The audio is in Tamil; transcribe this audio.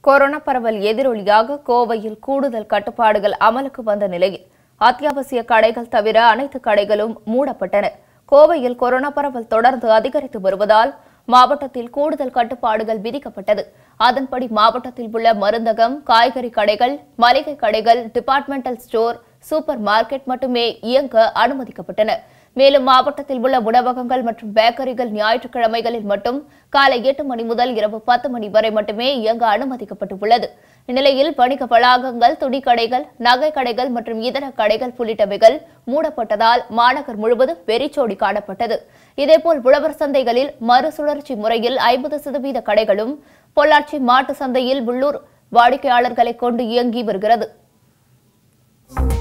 கொரோனா பரவல் எதிரொலியாக கோவையில் கூடுதல் கட்டுப்பாடுகள் அமலுக்கு வந்த நிலையில் அத்தியாவசிய கடைகள் தவிர அனைத்து கடைகளும் மூடப்பட்டன கோவையில் கொரோனா பரவல் தொடர்ந்து அதிகரித்து வருவதால் மாவட்டத்தில் கூடுதல் கட்டுப்பாடுகள் விதிக்கப்பட்டது அதன்படி மாவட்டத்தில் உள்ள மருந்தகம் காய்கறி கடைகள் மளிகை கடைகள் டிபார்ட்மெண்டல் ஸ்டோர் சூப்பர் மார்க்கெட் மட்டுமே இயங்க அனுமதிக்கப்பட்டன மேலும் மாவட்டத்தில் உள்ள உணவகங்கள் மற்றும் பேக்கரிகள் ஞாயிற்றுக்கிழமைகளில் மட்டும் காலை எட்டு மணி முதல் இரவு பத்து மணி வரை மட்டுமே இயங்க அனுமதிக்கப்பட்டுள்ளது இந்நிலையில் வணிக வளாகங்கள் துணிக்கடைகள் நகை கடைகள் மற்றும் இதர கடைகள் உள்ளிட்டவைகள் மூடப்பட்டதால் மாநகர் முழுவதும் வெறிச்சோடி காணப்பட்டது இதேபோல் உழவர் சந்தைகளில் மறுசுழற்சி முறையில் ஐம்பது சதவீத கடைகளும் பொள்ளாச்சி மாட்டு சந்தையில் உள்ளூர் வாடிக்கையாளர்களை கொண்டு இயங்கி வருகிறது